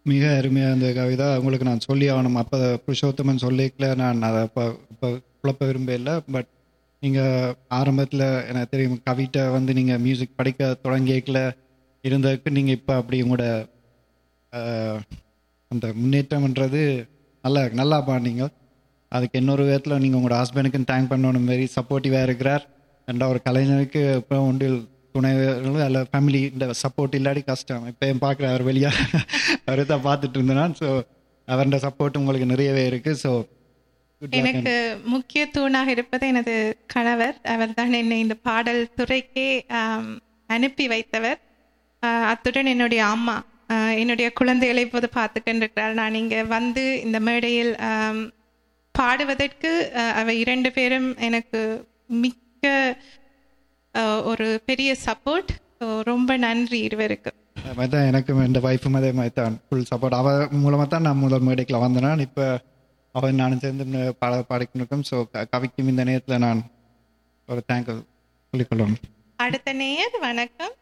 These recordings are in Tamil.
மிக அருமையாக இருந்த கவிதா உங்களுக்கு நான் சொல்லி ஆகணும் அப்போ புருஷோத்தமன் சொல்லிக்கல நான் அதை இப்போ இப்போ குழப்ப விரும்பல பட் நீங்கள் ஆரம்பத்தில் எனக்கு தெரியும் கவிட்ட வந்து நீங்கள் மியூசிக் படிக்க தொடங்கியக்கில் இருந்ததுக்கு நீங்கள் இப்போ அப்படி உங்களோட ஆஹ், அந்த முன்னேற்றம்ன்றது நல்லா நல்லா பாடினீங்க அதுக்கு இன்னொரு விதத்தில் நீங்கள் உங்களோட ஹஸ்பண்டுக்கும் தேங்க் பண்ணணும் மாரி சப்போர்ட்டிவாக இருக்கிறார் என்ற ஒரு கலைஞருக்கு இப்போ உண்டு துணைவர்களும் அல்ல ஃபேமிலி இந்த சப்போர்ட் இல்லாட்டி கஷ்டம் இப்போ என் பார்க்குற அவர் வெளியாக அவரை தான் பார்த்துட்டு இருந்தேன் ஸோ அவரோட சப்போர்ட் உங்களுக்கு நிறையவே இருக்குது ஸோ எனக்கு முக்கிய தூணாக இருப்பது எனது கணவர் அவர் தான் என்னை இந்த பாடல் துறைக்கே ஆம், அனுப்பி வைத்தவர் ஆஹ், அத்துடன் என்னுடைய அம்மா ஆஹ், என்னுடைய குழந்தைகளை இப்போது பார்த்து கொண்டிருக்கிறார் நான் இங்கே வந்து இந்த மேடையில் ஆம், பாடுவதற்கு ஆஹ், அவை இரண்டு பேரும் எனக்கு மிக்க ஆஹ், ஒரு பெரிய சப்போர்ட் ரொம்ப நன்றி இருவருக்கு அது மாதிரி தான் எனக்கும் இந்த ஒய்ஃபும் அதே மாதிரி தான் ஃபுல் சப்போர்ட் அவ மூலமாக தான் நான் முதல் மேடைக்குள்ள வந்தேன் இப்போ அவன் நானும் சேர்ந்து இந்த பாட பாடிக்கணும் ஸோ கவிக்கும் இந்த நேரத்தில் நான் ஒரு தேங்க் சொல்லிக்கொள்ளணும் அடுத்த நேயர் வணக்கம்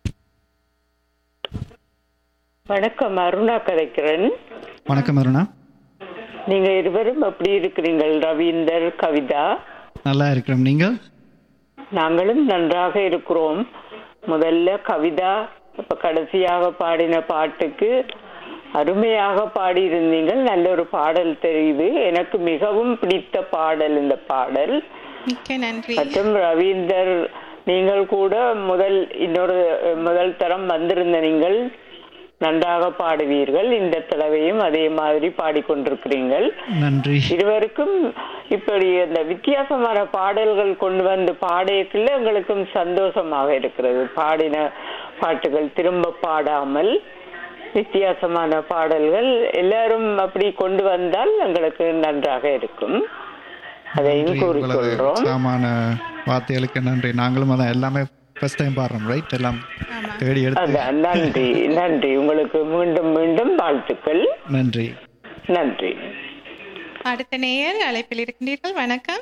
வணக்கம் அருணா கதைக்கிறேன் வணக்கம் அருணா நீங்க இருவரும் எப்படி இருக்கிறீர்கள் ரவீந்தர் கவிதா நல்லா இருக்கிறோம் நீங்கள் நாங்களும் நன்றாக இருக்கிறோம் முதல்ல கவிதா இப்ப கடைசியாக பாடின பாட்டுக்கு அருமையாக பாடியிருந்தீங்கள் நல்ல ஒரு பாடல் தெரியுது எனக்கு மிகவும் பிடித்த பாடல் இந்த பாடல் மிக்க நன்றி மற்றும் ரவீந்தர் நீங்கள் கூட முதல் இன்னொரு அஹ், முதல் தரம் வந்திருந்த நீங்கள் நன்றாக பாடுவீர்கள் இந்த தடவையும் அதே மாதிரி பாடிக்கொண்டிருக்கிறீர்கள் நன்றி இருவருக்கும் இப்படி அந்த வித்தியாசமான பாடல்கள் கொண்டு வந்து பாடியக்குள்ள எங்களுக்கும் சந்தோஷமாக இருக்கிறது பாடின பாட்டுகள் திரும்ப பாடாமல் வித்தியாசமான பாடல்கள் எல்லாரும் அப்படி கொண்டு வந்தால் எங்களுக்கு நன்றாக இருக்கும் அதையும் நன்றி உங்களது கூறிக்கொள்றோம் சாமான வார்த்தைகளுக்கு நன்றி நாங்களும் அதான் எல்லாமே ஃபர்ஸ்ட் டைம் பாடுறோம் ரைட் எல்லாம் தேடி எடுத்து அதான் நன்றி நன்றி உங்களுக்கு மீண்டும் மீண்டும் வாழ்த்துக்கள் நன்றி நன்றி அடுத்த நேயர் அழைப்பில் இருக்கின்றீர்கள் வணக்கம்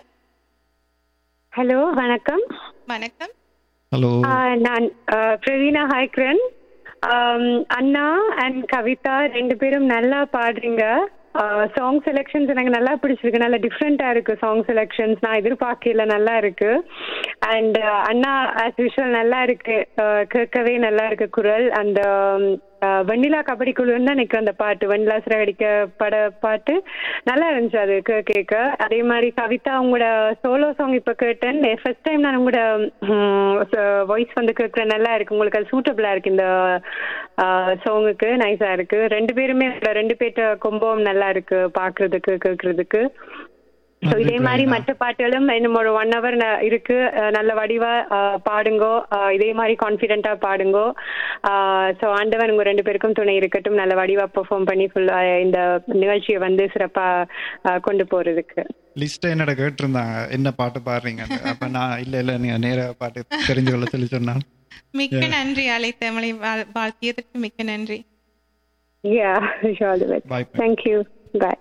ஹலோ வணக்கம் வணக்கம் ஹலோ ஆஹ் நான் ஆஹ் பிரவீனா ஹாய்க்ரன் ஆம், அண்ணா அண்ட் கவிதா ரெண்டு பேரும் நல்லா பாடுறீங்க சாங் செலெக்ஷன்ஸ் எனக்கு நல்லா பிடிச்சிருக்கு நல்லா டிஃப்ரெண்டா இருக்கு சாங் செலெக்ஷன்ஸ் நான் எதிர்பார்க்கல நல்லா இருக்கு அண்ட் அண்ணா ஆஸ் யூஷுவல் நல்லா இருக்கு ஆஹ் கேட்கவே நல்லா இருக்கு குரல் அந்த ஆஹ் வெண்ணிலா கபடி குழுன்னு தான் நிற்கும் அந்த பாட்டு வெண்ணிலா சிறகடிக்க பட பாட்டு நல்லா இருந்துச்சு அது கே- கேட்க அதே மாதிரி கவிதா உங்களோட சோலோ சாங் இப்போ கேட்டேன் ஃபர்ஸ்ட் டைம் நான் உங்களோட வாய்ஸ் வந்து கேட்குறேன் நல்லா இருக்கு உங்களுக்கு அது சூட்டபிளா இருக்கு இந்த சாங்குக்கு நைஸா இருக்கு ரெண்டு பேருமே உங்களோட ரெண்டு பேர்ட்ட கொம்பம் நல்லா இருக்கு பாக்குறதுக்கு கேட்கறதுக்கு ஸோ இதே மாதிரி மற்ற பாட்டுகளும் இன்னும் ஒரு ஒன் ஹவர் இருக்கு அஹ் நல்ல வடிவா அஹ் பாடுங்கோ அஹ் இதே மாதிரி கான்ஃபிடென்ட்டா பாடுங்கோ ஸோ ஆண்டவன் உங்க ரெண்டு பேருக்கும் துணை இருக்கட்டும் நல்ல வடிவா பெர்ஃபார்ம் பண்ணி ஃபுல்லா இந்த நிகழ்ச்சியை வந்து சிறப்பா அஹ் கொண்டு போறதுக்கு லிஸ்ட்டை என்னோட கேட்டிருந்தாங்க என்ன பாட்டு பாடுறீங்க அப்ப நான் இல்ல இல்ல நீங்க நேர பாட்டு தெரிஞ்சு கொள்ள சொல்லி சொன்னான் மிக்க நன்றி அழைத்தமலை வாழ்- வாழ்த்தியதற்கு மிக்க நன்றி yeah all the best bye thank you bye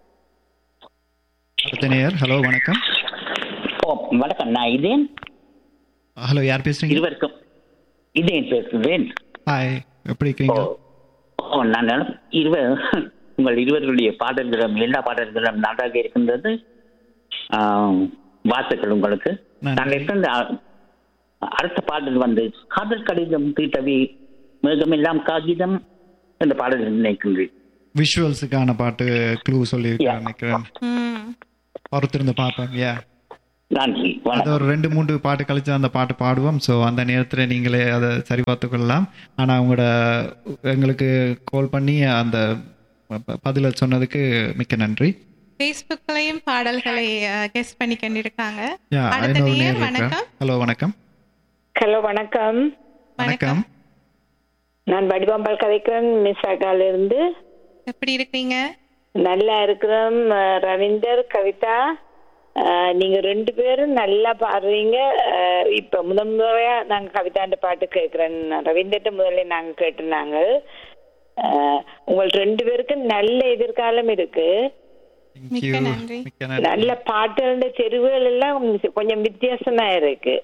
அடுத்த நேயர் ஹலோ வணக்கம் ஓ வணக்கம் நான் இதேன் ஹலோ யார் பேசுறீங்க இருவருக்கும் இதேன் பேசுகிறேன் ஹாய் எப்படி இருக்கீங்க ஓ நான் நினை- இருவர் உங்கள் இருவர்களுடைய பாடல்களும் எல்லா பாடல்களும் நன்றாக இருக்கின்றது ஆம், வாழ்த்துக்கள் உங்களுக்கு நன்றி. நாங்கள் இருக்கின்ற அ- அடுத்த பாடல் வந்து காதல் கடிதம் தீட்டவி மேகமெல்லாம் காகிதம் என்ற பாடல் நினைக்கின்றேன் விஷுவல்ஸுக்கான பாட்டு க்ளூ சொல்லி Yeah. நினைக்கிறேன் ம் பொறுத்திருந்து பார்ப்போம் ஏ நன்றி அது வணக்கம் ஒரு ரெண்டு மூன்று பாட்டு கழிச்சு அந்த பாட்டு பாடுவோம் ஸோ அந்த நேரத்தில் நீங்களே அதை சரி பார்த்து கொள்ளலாம் ஆனால் உங்களோட எங்களுக்கு கால் பண்ணி அந்த ப- பதில சொன்னதுக்கு மிக்க நன்றி ஃபேஸ்புக்லயும் பாடல்களை கெஸ்ட் பண்ணி கொண்டிருக்காங்க யா அடுத்த இன்னொரு நேயர் நேர் வணக்கம் ஹலோ வணக்கம் ஹலோ வணக்கம் வணக்கம் நான் வடிவாம்பால் கதைக்கிறேன் மிஸ் ஆகால இருந்து எப்படி இருக்கீங்க நல்லா இருக்கிறோம் அஹ், ரவீந்தர் கவிதா அஹ், நீங்க ரெண்டு பேரும் நல்லா பாடுறீங்க அஹ், இப்ப முதல் முறையா நாங்க கவிதாண்ட பாட்டு கேட்கிறேன் ரவீந்தர்ட்ட முதல்ல நாங்க கேட்டுனாங்க அஹ், உங்கள் ரெண்டு பேருக்கும் நல்ல எதிர்காலம் இருக்கு Thank மிக்க you. நன்றி. மிக்க நன்றி நல்ல பாட்டுகளோட தெரிவுகள் எல்லாம் கொஞ்சம் வித்தியாசமா இருக்கு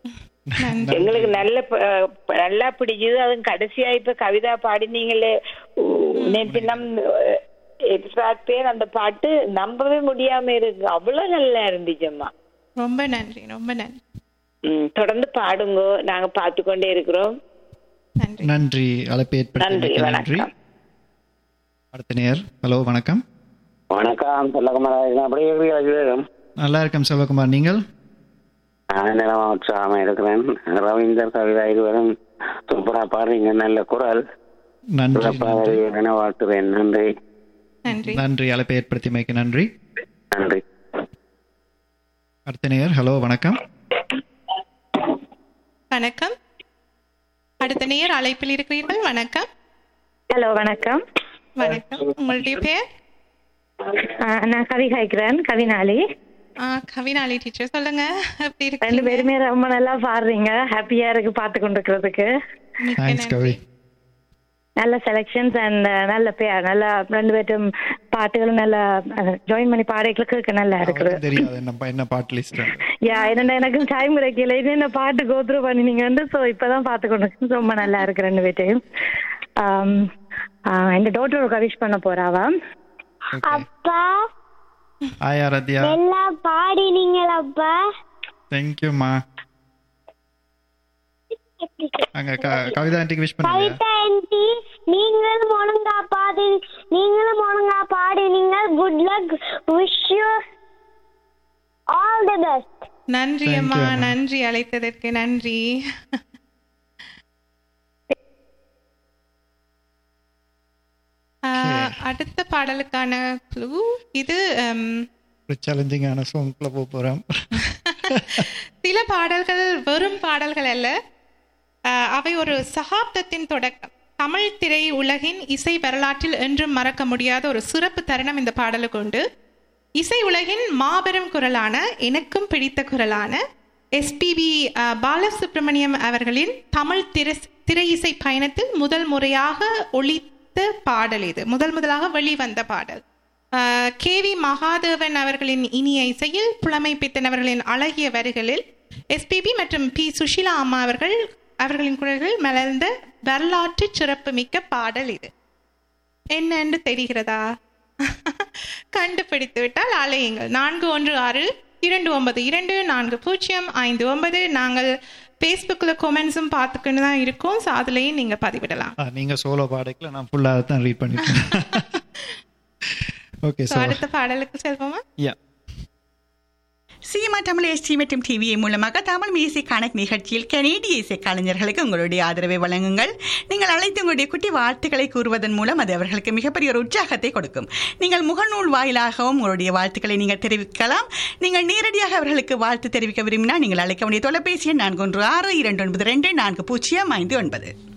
எங்களுக்கு நல்ல ப- நல்லா பிடிக்குது அதுவும் கடைசியா இப்ப கவிதா பாடினீங்களே நேற்று நம் எபிசாட் பேர் அந்த பாட்டு நம்பவே முடியாம இருக்கு அவ்வளவு நல்லா இருந்துச்சம்மா ரொம்ப நன்றி ரொம்ப நன்றி ம், தொடர்ந்து பாடுங்க நாங்க பார்த்து கொண்டே இருக்கிறோம் நன்றி நன்றி அழைப்பு நன்றி ஏற்படுத்தியமைக்கு நன்றி வணக்கம் அடுத்த நேர் ஹலோ வணக்கம் வணக்கம் செல்லகுமார் அப்படியே இருக்கிறீர்கள் நல்லா இருக்கேன் செல்வகுமார் நீங்கள் நிலமா உற்சாகமா இருக்கிறேன் ரவீந்தர் கவிதா இருவரும் சூப்பரா பாடுறீங்க நல்ல குரல் நன்றி சிறப்பாக என வாழ்த்துறேன் நன்றி நன்றி நன்றி அழைப்பை ஏற்படுத்தியமைக்கு நன்றி நன்றி அடுத்த நேர் ஹலோ வணக்கம் வணக்கம் அடுத்த நேர் அழைப்பில் இருக்கிறீர்கள் வணக்கம் ஹலோ வணக்கம் வணக்கம் உங்களுடைய பேர் ஆஹ் நான் கவி காய்க்கிறேன் கவினாலி ஆ, கவினாலி டீச்சர் சொல்லுங்க எப்படி ரெண்டு இருக்கீங்க பேருமே ரொம்ப நல்லா பாடுறீங்க ஹாப்பியா இருக்கு பார்த்து கொண்டிருக்கிறதுக்கு மிக்க தேங்க்ஸ் நன்றி. கவி நல்ல செலெக்ஷன்ஸ் அண்ட் நல்ல பேர் நல்லா ரெண்டு பேரும் பாட்டுகளும் நல்லா ஜாயின் பண்ணி பாடைகளுக்கு நல்லா இருக்குது அவருக்கும் தெரியாது என்ன பா- என்ன பாட்டு லிஸ்ட் யா என்னடா எனக்கு டைம் கிடைக்கல இது என்ன பாட்டு கோத்ரூ பண்ணினீங்க வந்து ஸோ இப்பதான் பார்த்து கொண்டு ரொம்ப நல்லா இருக்கு ரெண்டு பேர்ட்டையும் ஆம், ஆஹ் எங்க டாக்டர் விஷ் பண்ண போறாவா அப்பா ஹாய் ஆராத்யா நல்லா பாடினீங்களப்பா தேங்க்யூம்மா அங்க க- கவிதா ஆண்டிக்கு விஷ் பண்ணுங்க கவிதா ஆண்டி நீங்களும் ஒழுங்கா பாடி நீங்களும் ஒழுங்கா பாடினீங்க good luck wish you all the best நன்றி Thank you, அம்மா அம்மா. நன்றி அழைத்ததற்கு நன்றி ஆ, அடுத்த பாடலுக்கான க்ளூ இது ஹம், ஒரு சேலஞ்சிங்கான சாங்க்குள்ள போக போறோம் சில பாடல்கள் வெறும் பாடல்கள் அல்ல ஆ, அவை ஒரு சகாப்தத்தின் தொடக்கம் தமிழ் திரை உலகின் இசை வரலாற்றில் என்றும் மறக்க முடியாத ஒரு சிறப்பு தருணம் இந்த பாடலுக்கு உண்டு இசை உலகின் மாபெரும் குரலான எனக்கும் பிடித்த குரலான எஸ்பிபி பாலசுப்ரமணியம் அவர்களின் தமிழ் திரை திரை இசை பயணத்தில் முதல் முறையாக ஒலித்த பாடல் இது முதல் முதலாக வெளிவந்த பாடல் கே வி மகாதேவன் அவர்களின் இனிய இசையில் புலமை பித்தன் அவர்களின் அழகிய வரிகளில் எஸ்பிபி மற்றும் பி சுஷீலா அம்மா அவர்கள் அவர்களின் குரல்கள் மலர்ந்த வரலாற்று சிறப்புமிக்க பாடல் இது என்னன்னு தெரிகிறதா கண்டுபிடித்து விட்டால் அலையுங்கள் நான்கு ஒன்று ஆறு இரண்டு ஒன்பது இரண்டு நான்கு பூஜ்ஜியம் ஐந்து ஒன்பது நாங்கள் ஃபேஸ்புக்கில் கொமெண்ட்ஸும் பார்த்துக்கிட்டு தான் இருக்கோம் ஸோ அதுலேயும் நீங்கள் பதிவிடலாம் ஆ, நீங்க சோலோ பாடக்கல நான் ஃபுல்லா அதை தான் ரீட் பண்ணிட்டேன் ஓகே ஸோ ஸோ அடுத்த பாடலுக்கு செல்வோமா யா சினிமா தமிழ் எஸ்டி மற்றும் டிவியை மூலமாக தமிழ் மியூசிக் கணக்கு நிகழ்ச்சியில் கனேடிய இசை கலைஞர்களுக்கு உங்களுடைய ஆதரவை வழங்குங்கள் நீங்கள் அழைத்து உங்களுடைய குட்டி வாழ்த்துக்களை கூறுவதன் மூலம் அது அவர்களுக்கு மிகப்பெரிய ஒரு உற்சாகத்தை கொடுக்கும் நீங்கள் முகநூல் வாயிலாகவும் உங்களுடைய வாழ்த்துக்களை நீங்கள் தெரிவிக்கலாம் நீங்கள் நேரடியாக அவர்களுக்கு வாழ்த்து தெரிவிக்க விரும்பினால் நீங்கள் அழைக்க வேண்டிய தொலைபேசி எண் நான்கு ஒன்று ஆறு இரண்டு ஒன்பது ரெண்டு நான்கு பூஜ்ஜியம் ஐந்து ஒன்பது